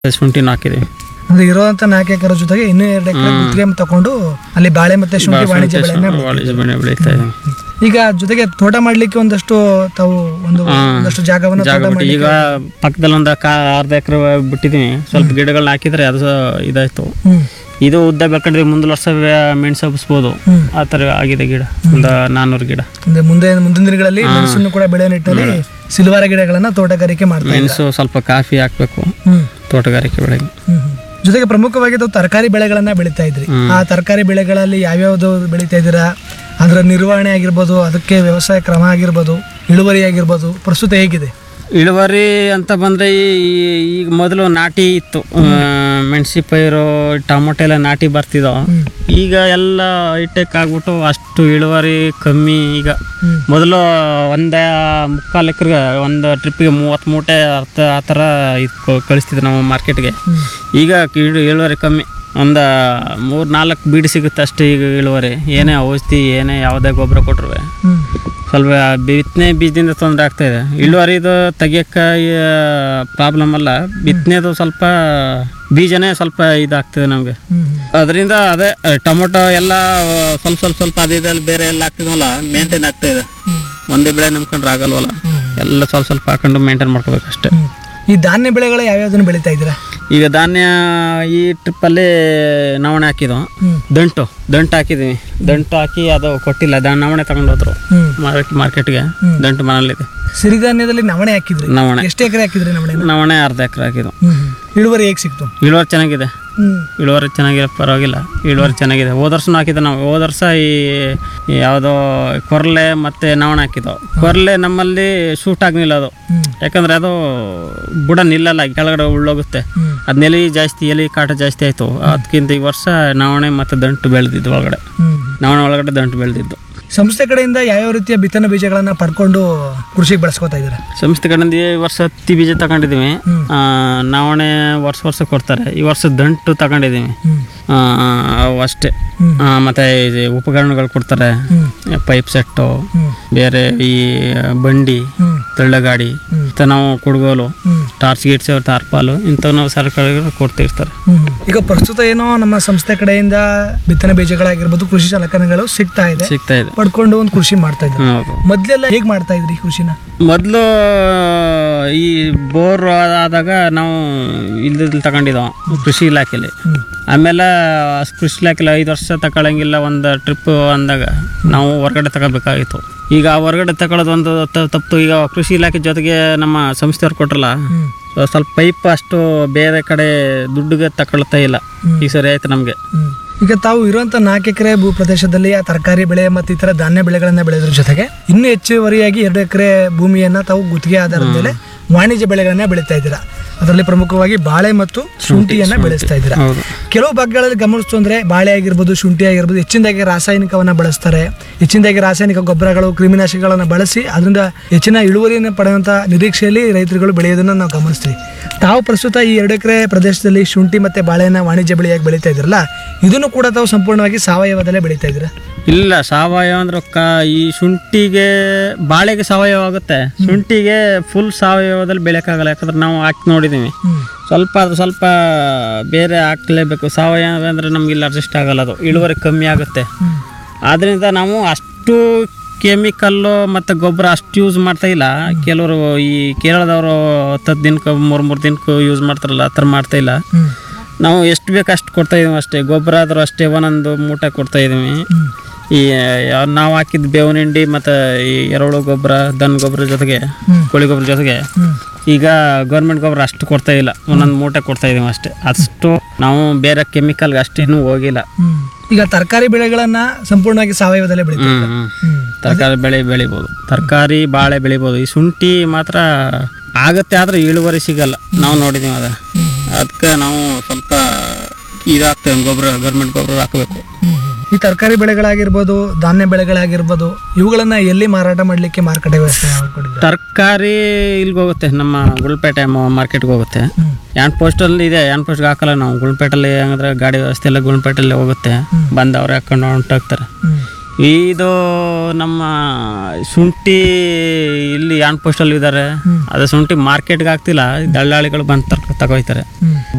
ಶುಂಠಿನೂ ಹಾಕಿದ್ದೀವಿ ಅಂದ್ರೆ ಇರುವಂತ ನಾಲ್ಕು ಎಕರೆ ಜೊತೆಗೆ ಇನ್ನೂ ಎರಡು ಎಕರೆ ಗುತ್ತಿಗೆ ತಗೊಂಡು ಅಲ್ಲಿ ಬಾಳೆ ಮತ್ತೆ ಶುಂಠಿ ವಾಣಿಜ್ಯ ಬೆಳೆಯನ್ನ ಬೆಳೆ- ವಾಣಿಜ್ಯ ಬೆಳೆ ಬೆಳೀತಾ ಇದ್ದೀವಿ ಈಗ ಜೊತೆಗೆ ತೋಟ ಮಾಡ್ಲಿಕ್ಕೆ ಒಂದಷ್ಟು ತಾವು ಒಂದು ಒಂದಷ್ಟು ಜಾಗವನ್ನು ಜಾಗ ತೋಟ ಬಿಟ್ಟು ಮಾಡ್ಲಿಕ್ಕೆ ಈಗ ಪಕ್ಕದಲ್ಲಿ ಒಂದು ಕಾ ಅರ್ಧ ಎಕರೆ ಬಿಟ್ಟಿದ್ದೀನಿ ಸ್ವಲ್ಪ ಗಿಡಗಳನ್ನ ಹಾಕಿದ್ರೆ ಅದು ಸಹ ಇದಾಯ್ತು ಹ್ಮ್ ಇದು ಉದ್ದ ಬೆಳ್ಕೊಂಡ್ರೆ ಮುಂದಿನ ವರ್ಷ ಮೆಣಸು ಹಬ್ಸ್ಬೋದು ಹ್ಮ್. ಆ ಥರ ಆಗಿದೆ ಗಿಡ ಒಂದು ನಾನ್ನೂರು ಗಿಡ ಅಂದ್ರೆ ಮುಂದೆ ಮುಂದಿನ ದಿನಗಳಲ್ಲಿ ಮೆಣಸನ್ನು ಕೂಡ ಬೆಳೆಯೋ ನಿಟ್ಟಿನಲ್ಲಿ ಸಿಲ್ವಾರ ಗಿಡಗಳನ್ನ ತೋಟಗಾರಿಕೆ ಮಾಡ್ತಾರೆ ಮೆಣಸು ಸ್ವಲ್ಪ ಕಾಫಿ ಹಾಕ್ಬೇಕು ಹ್ಮ್ ತೋಟಗಾರಿಕೆ ಬೆಳೆಗೆ ಹ್ಮ್ ಹ್ಮ್. ಜೊತೆಗೆ ಪ್ರಮುಖವಾಗಿ ತಾವು ತರಕಾರಿ ಬೆಳೆಗಳನ್ನ ಬೆಳೀತಾ ಇದ್ರಿ ಆ ತರಕಾರಿ ಬೆಳೆಗಳಲ್ಲಿ ಯಾವ್ಯಾವ್ದು ಬೆಳೀತಾ ಇದ್ದೀರಾ ಅದರ ನಿರ್ವಹಣೆ ಆಗಿರ್ಬೋದು ಅದಕ್ಕೆ ವ್ಯವಸಾಯ ಕ್ರಮ ಆಗಿರ್ಬೋದು ಇಳುವರಿ ಆಗಿರ್ಬೋದು ಪ್ರಸ್ತುತ ಹೇಗಿದೆ ಇಳುವರಿ ಅಂತ ಬಂದರೆ ಈಗ ಮೊದಲು ನಾಟಿ ಇತ್ತು ಮೆಣಸಿ ಪೈರು ಟೊಮೊಟೊ ಎಲ್ಲ ನಾಟಿ ಬರ್ತಿದ್ದೋ ಈಗ ಎಲ್ಲ ಹೈಟೆಕ್ ಆಗ್ಬಿಟ್ಟು ಅಷ್ಟು ಇಳುವರಿ ಕಮ್ಮಿ ಈಗ ಹ್ಮ್. ಮೊದಲು ಒಂದು ಮುಕ್ಕಾಲು ಎಕರೆಗೆ ಒಂದು ಟ್ರಿಪ್ಪಿಗೆ ಮೂವತ್ತು ಮೂಟೆ ಅರ್ಥ ಆ ಥರ ಇದು ಕಳಿಸ್ತಿದ್ವಿ ನಾವು ಮಾರ್ಕೆಟ್ಗೆ ಈಗ ಇಳು- ಇಳುವರಿ ಕಮ್ಮಿ ಒಂದು ಮೂರು ನಾಲ್ಕು ಬೀಡು ಸಿಗುತ್ತೆ ಅಷ್ಟೇ ಈಗ ಇಳುವರಿ ಏನೇ ಔಷಧಿ ಏನೇ ಯಾವುದೇ ಗೊಬ್ಬರ ಕೊಟ್ಟರು ಹ್ಮ್ ಸ್ವಲ್ಪ ಬಿತ್ತನೆ ಬೀಜದಿಂದ ತೊಂದರೆ ಆಗ್ತಾ ಇದೆ ಇಳುವರಿದು ತೆಗಿಯಕ್ಕೆ ಪ್ರಾಬ್ಲಮ್ ಅಲ್ಲ ಬಿತ್ತನೆದು ಸ್ವಲ್ಪ ಬೀಜನೇ ಸ್ವಲ್ಪ ಇದಾಗ್ತದೆ ನಮಗೆ ಹ್ಮ್ ಅದರಿಂದ ಅದೇ ಟೊಮೊಟೊ ಎಲ್ಲ ಸ್ವಲ್ಪ ಸ್ವಲ್ಪ ಸ್ವಲ್ಪ ಅದು ಇದಲ್ಲಿ ಬೇರೆ ಎಲ್ಲ ಆಗ್ತಿದ್ವಲ್ಲ ಮೇಂಟೈನ್ ಆಗ್ತಾ ಇದೆ ಒಂದೇ ಬೆಳೆ ನಂಬ್ಕೊಂಡ್ರೆ ಆಗಲ್ವಲ್ಲ ಎಲ್ಲ ಸ್ವಲ್ಪ ಸ್ವಲ್ಪ ಹಾಕೊಂಡು ಮೇಂಟೈನ್ ಮಾಡ್ಕೋಬೇಕು ಅಷ್ಟೇ ಹ್ಮ್. ಈ ಧಾನ್ಯ ಬೆಳೆಗಳು ಯಾವ್ಯಾವ್ದನ್ನು ಬೆಳೀತಾ ಇದ್ದೀರಾ ಈಗ ಧಾನ್ಯ ಈ ಟ್ರಿಪ್ಪಲ್ಲಿ ನವಣೆ ಹಾಕಿದ್ವು ಹ್ಮ್ ದಂಟು ದಂಟು ಹಾಕಿದ್ವಿ ದಂಟು ಹಾಕಿ ಅದು ಕೊಟ್ಟಿಲ್ಲ ದ ನವಣೆ ತಗೊಂಡು ಹೋದ್ರು ಹ್ಮ್ ಮಾರ್ಕೆಟ್ ಮಾರ್ಕೆಟ್ಗೆ ದಂಟು ಮನೇಲಿದೆ ಸಿರಿಧಾನ್ಯದಲ್ಲಿ ನವಣೆ ಹಾಕಿದ್ರಿ ನವಣೆ ಎಷ್ಟು ಎಕರೆ ಹಾಕಿದ್ರಿ ನವಣೆ ನವಣೆ ಅರ್ಧ ಎಕರೆ ಹಾಕಿದ್ವು ಹ್ಮ್ ಹ್ಮ್. ಇಳುವರಿ ಹೇಗೆ ಸಿಕ್ತು ಇಳುವರಿ ಚೆನ್ನಾಗಿದೆ ಹ್ಮ್ ಇಳುವರಿ ಚೆನ್ನಾಗಿದೆ ಪರವಾಗಿಲ್ಲ ಇಳುವರಿ ಚೆನ್ನಾಗಿದೆ ಹೋದ ವರ್ಷನೂ ಹಾಕಿದ್ದೆ ನಾವು ಹೋದ ವರ್ಷ ಈ ಈ ಯಾವುದೋ ಕೊರ್ಲೆ ಮತ್ತು ನವಣ ಹಾಕಿದ್ದೋ ಕೊರ್ಲೆ ನಮ್ಮಲ್ಲಿ ಶೂಟ್ ಆಗಲಿಲ್ಲ ಅದು ಹ್ಮ್ ಯಾಕಂದರೆ ಅದು ಬುಡ ನಿಲ್ಲಲ್ಲ ಕೆಳಗಡೆ ಉಳ್ಳೋಗುತ್ತೆ ಹ್ಮ್ ಅದು ಎಲಿ ಜಾಸ್ತಿ ಎಲಿ ಕಾಟ ಜಾಸ್ತಿ ಆಯಿತು ಅದಕ್ಕಿಂತ ಈ ವರ್ಷ ನವಣೆ ಮತ್ತು ದಂಟು ಬೆಳೆದಿದ್ದು ಒಳಗಡೆ ಹ್ಮ್ ನವಣೆ ಒಳಗಡೆ ದಂಟು ಬೆಳೆದಿದ್ದು ಸಂಸ್ಥೆ ಕಡೆಯಿಂದ ಯಾವ್ಯಾವ ರೀತಿಯ ಬಿತ್ತನೆ ಬೀಜಗಳನ್ನ ಪಡ್ಕೊಂಡು ಕೃಷಿಗೆ ಬಳಸ್ಕೊತಾ ಇದ್ದೀರಾ ಸಂಸ್ಥೆ ಕಡೆಯಿಂದ ಈ ವರ್ಷ ಹತ್ತಿ ಬೀಜ ತಗೊಂಡಿದ್ದೀವಿ ಹ್ಮ್. ಆ, ನವಣೆ ವರ್ಷ ವರ್ಷ ಕೊಡ್ತಾರೆ ಈ ವರ್ಷ ದಂಟು ತಗೊಂಡಿದ್ದೀವಿ ಹ್ಮ್ ಆ, ಅವು ಅಷ್ಟೇ ಹ್ಮ್. ಆ, ಮತ್ತೆ ಇದು ಉಪಕರಣಗಳು ಕೊಡ್ತಾರೆ ಹ್ಮ್ ಪೈಪ್ ಸೆಟ್ಟು ಹ್ಮ್ ಬೇರೆ ಈ ಬಂಡಿ ಹ್ಮ್ ತಳ್ಳಗಾಡಿ ಹ್ಮ್. ಮತ್ತು ನಾವು ಕುಡ್ಗೋಲು ಹ್ಮ್ ಟಾರ್ಚ್ ಗೀಟ್ಸ್ ಟಾರ್ಪಾಲು ಇಂಥವು ನಾವು ಸರ್ಕಾರಗಳು ಕೊಡ್ತಿರ್ತಾರೆ ಹ್ಮ್. ಈಗ ಪ್ರಸ್ತುತ ಏನೋ ನಮ್ಮ ಸಂಸ್ಥೆ ಕಡೆಯಿಂದ ಬಿತ್ತನೆ ಬೀಜಗಳಾಗಿರ್ಬೋದು ಕೃಷಿ ಸಲಕರಣೆಗಳು ಸಿಗ್ತಾ ಇದೆ ಸಿಗ್ತಾ ಇದೆ ಪಡ್ಕೊಂಡು ಒಂದು ಕೃಷಿ ಮಾಡ್ತಾ ಇದ್ದಾರೆ ಹೌದು ಮೊದ್ಲೆಲ್ಲ ಹೇಗ್ ಮಾಡ್ತಾ ಇದ್ರಿ ಕೃಷಿನ ಮೊದಲು ಈ ಬೋರ್ ಆದಾಗ ನಾವು ಇಲ್ದಿದ್ದು ತಗೊಂಡಿದ್ದೋ ಕೃಷಿ ಇಲಾಖೆಲಿ ಹ್ಮ್. ಆಮೇಲೆ ಕೃಷಿ ಇಲಾಖೆಲಿ ಐದು ವರ್ಷ ತಗೊಳಂಗಿಲ್ಲ ಒಂದು ಟ್ರಿಪ್ ಅಂದಾಗ ನಾವು ಹೊರಗಡೆ ತಗೋಬೇಕಾಗಿತ್ತು ಈಗ ಆ ಹೊರಗಡೆ ತಗೊಳ್ಳೋದು ಒಂದು ತ- ತಪ್ಪು ಈಗ ಕೃಷಿ ಇಲಾಖೆ ಜೊತೆಗೆ ನಮ್ಮ ಸಂಸ್ಥೆಯವ್ರು ಕೊಟ್ರಲ್ಲ ಹ್ಮ್ ಸೊ ಸ್ವಲ್ಪ ಪೈಪ್ ಅಷ್ಟು ಬೇರೆ ಕಡೆ ದುಡ್ಡಿಗೆ ತಗೊಳ್ತಾ ಇಲ್ಲ ಈ ಸರಿ ಆಯ್ತು ನಮಗೆ ಹ್ಮ್. ಈಗ ತಾವು ಇರುವಂತ ನಾಲ್ಕು ಎಕರೆ ಭೂ ಪ್ರದೇಶದಲ್ಲಿ ಆ ತರಕಾರಿ ಬೆಳೆ ಮತ್ತು ಇತರ ಧಾನ್ಯ ಬೆಳೆಗಳನ್ನ ಬೆಳೆಯೋದ್ರ ಜೊತೆಗೆ ಇನ್ನೂ ಹೆಚ್ಚುವರಿಯಾಗಿ ಎರಡು ಎಕರೆ ಭೂಮಿಯನ್ನ ತಾವು ಗುತ್ತಿಗೆ ಆಧಾರದ ಮೇಲೆ ವಾಣಿಜ್ಯ ಬೆಳೆಗಳನ್ನ ಬೆಳೀತಾ ಇದ್ದೀರಾ ಅದರಲ್ಲಿ ಪ್ರಮುಖವಾಗಿ ಬಾಳೆ ಮತ್ತು ಶುಂಠಿಯನ್ನ ಬೆಳೆಸ್ತಾ ಇದ್ದೀರಾ ಹೌದು ಕೆಲವು ಭಾಗಗಳಲ್ಲಿ ಗಮನಿಸ್ತು ಅಂದ್ರೆ ಬಾಳೆ ಆಗಿರ್ಬೋದು ಶುಂಠಿ ಆಗಿರ್ಬೋದು ಹೆಚ್ಚಿನದಾಗಿ ರಾಸಾಯನಿಕವನ್ನ ಬಳಸ್ತಾರೆ ಹೆಚ್ಚಿನದಾಗಿ ರಾಸಾಯನಿಕ ಗೊಬ್ಬರಗಳು ಕ್ರಿಮಿನಾಶಕಗಳನ್ನ ಬಳಸಿ ಅದರಿಂದ ಹೆಚ್ಚಿನ ಇಳುವರಿಯನ್ನು ಪಡೆಯುವಂತ ನಿರೀಕ್ಷೆಯಲ್ಲಿ ರೈತರುಗಳು ಬೆಳೆಯೋದನ್ನ ನಾವು ಗಮನಿಸ್ತೀವಿ ತಾವು ಪ್ರಸ್ತುತ ಈ ಎರಡು ಎಕರೆ ಪ್ರದೇಶದಲ್ಲಿ ಶುಂಠಿ ಮತ್ತೆ ಬಾಳೆನ ವಾಣಿಜ್ಯ ಬೆಳೆಯಾಗಿ ಬೆಳೀತಾ ಇದ್ರಲ್ಲ ಇದನ್ನು ಕೂಡ ತಾವು ಸಂಪೂರ್ಣವಾಗಿ ಸಾವಯವದಲ್ಲೇ ಬೆಳೀತಾ ಇದ್ದೀರಾ ಇಲ್ಲ ಸಾವಯವ ಅಂದ್ರೆ ಕ ಈ ಶುಂಠಿಗೆ ಬಾಳೆಗೆ ಸಾವಯವ ಆಗುತ್ತೆ ಶುಂಠಿಗೆ ಫುಲ್ ಸಾವಯವದಲ್ಲಿ ಬೆಳೆಯೋಕ್ಕಾಗಲ್ಲ ಯಾಕಂದ್ರೆ ನಾವು ಹಾಕಿ ನೋಡಿದ್ದೀವಿ ಹ್ಮ್ ಸ್ವಲ್ಪ ಅದು ಸ್ವಲ್ಪ ಬೇರೆ ಹಾಕ್ಲೇಬೇಕು ಸಾವಯವ ಅಂದರೆ ನಮ್ಗೆ ಇಲ್ಲಿ ಅಡ್ಜಸ್ಟ್ ಆಗಲ್ಲ ಅದು ಇಳುವರಿ ಕಮ್ಮಿ ಆಗುತ್ತೆ ಹ್ಮ್ ಆದ್ದರಿಂದ ನಾವು ಅಷ್ಟು ಕೆಮಿಕಲ್ಲು ಮತ್ತು ಗೊಬ್ಬರ ಅಷ್ಟು ಯೂಸ್ ಮಾಡ್ತಾ ಇಲ್ಲ ಕೆಲವರು ಈ ಕೇರಳದವರು ಹತ್ತು ದಿನಕ್ಕೆ ಮೂರು ಮೂರು ದಿನಕ್ಕೂ ಯೂಸ್ ಮಾಡ್ತಾರಲ್ಲ ಆ ಥರ ಮಾಡ್ತಾ ಇಲ್ಲ ಹ್ಮ್ ನಾವು ಎಷ್ಟು ಬೇಕು ಅಷ್ಟು ಕೊಡ್ತಾ ಇದೀವಿ ಅಷ್ಟೇ ಗೊಬ್ಬರ ಆದರೂ ಅಷ್ಟೇ ಒಂದೊಂದು ಮೂಟೆ ಕೊಡ್ತಾ ಇದೀವಿ ಹ್ಮ್ ಈ ಯಾವ- ನಾವು ಹಾಕಿದ ಬೇವಿನ ಹಿಂಡಿ ಮತ್ತು ಈ ಎರೆಹುಳು ಗೊಬ್ಬರ ದನ ಗೊಬ್ಬರ ಜೊತೆಗೆ ಹ್ಮ್. ಕೋಳಿ ಗೊಬ್ಬರ ಜೊತೆಗೆ ಹ್ಮ್ ಈಗ ಗೌರ್ಮೆಂಟ್ ಗೊಬ್ಬರ ಅಷ್ಟು ಕೊಡ್ತಾ ಇಲ್ಲ ಒಂದೊಂದು ಮೂಟೆ ಕೊಡ್ತಾ ಇದೀವಿ ಅಷ್ಟೇ ಅಷ್ಟು ನಾವು ಬೇರೆ ಕೆಮಿಕಲ್ಗೆ ಅಷ್ಟೇನು ಹೋಗಿಲ್ಲ ಹ್ಮ್ ಈಗ ತರಕಾರಿ ಬೆಳೆಗಳನ್ನ ಸಂಪೂರ್ಣವಾಗಿ ಸಾವಯವದಲ್ಲೇ ಬೆಳೀತಾರೆ ಹ್ಮ್ ಹ್ಮ್ ಹ್ಮ್ ತರಕಾರಿ ಬೆಳೆ ಬೆಳಿಬೋದು ತರಕಾರಿ ಬಾಳೆ ಬೆಳಿಬೋದು ಈ ಶುಂಠಿ ಮಾತ್ರ ಆಗತ್ತೆ ಆದ್ರೆ ಇಳುವರಿ ಸಿಗಲ್ಲ ನಾವು ನೋಡಿದೀವಿ ಅದ ಅದಕ್ಕೆ ನಾವು ಸ್ವಲ್ಪ ಇದಾಗ್ತೇವೆ ಗೊಬ್ಬರ ಗೌರ್ಮೆಂಟ್ ಗೊಬ್ಬರ ಹಾಕಬೇಕು ಹ್ಮ್. ಈ ತರಕಾರಿ ಬೆಳೆಗಳಾಗಿರ್ಬೋದು ಧಾನ್ಯ ಬೆಳೆಗಳಾಗಿರ್ಬೋದು ಇವುಗಳನ್ನ ಎಲ್ಲಿ ಮಾರಾಟ ಮಾಡ್ಲಿಕ್ಕೆ ಮಾರುಕಟ್ಟೆ ವ್ಯವಸ್ಥೆ ಮಾಡ್ಕೊಂಡಿದ್ದಾರೆ ತರಕಾರಿ ಇಲ್ಲಿಗೆ ಹೋಗುತ್ತೆ ನಮ್ಮ ಗುಳ್ಪೇಟೆ ಮಾರ್ಕೆಟ್ಗೆ ಹೋಗುತ್ತೆ ಹ್ಮ್. ಯಾನ್ ಪೋಸ್ಟಲ್ಲಿ ಇದೆ ಯಾನ್ ಪೋಸ್ಟ್ಗೆ ಹಾಕಲ್ಲ ನಾವು ಗುಳ್ಪೇಟಲ್ಲಿ ಹಂಗಂದ್ರೆ ಗಾಡಿ ವ್ಯವಸ್ಥೆ ಎಲ್ಲ ಗುಳ್ಪೇಟಲ್ಲಿ ಹೋಗುತ್ತೆ ಬಂದು ಅವ್ರು ಹಾಕೊಂಡು ಹೊಂಟೋಗ್ತಾರೆ ಹ್ಮ್. ಇದು ನಮ್ಮ ಶುಂಠಿ ಇಲ್ಲಿ ಯಾನ್ ಪೋಸ್ಟಲ್ಲಿ ಇದ್ದಾರೆ ಅದು ಶುಂಠಿ ಮಾರ್ಕೆಟ್ಗೆ ಆಗ್ತಿಲ್ಲ ದಳ್ಳಾಳಿಗಳು ಬಂದು ತಗೊಯ್ತಾರೆ ಹ್ಮ್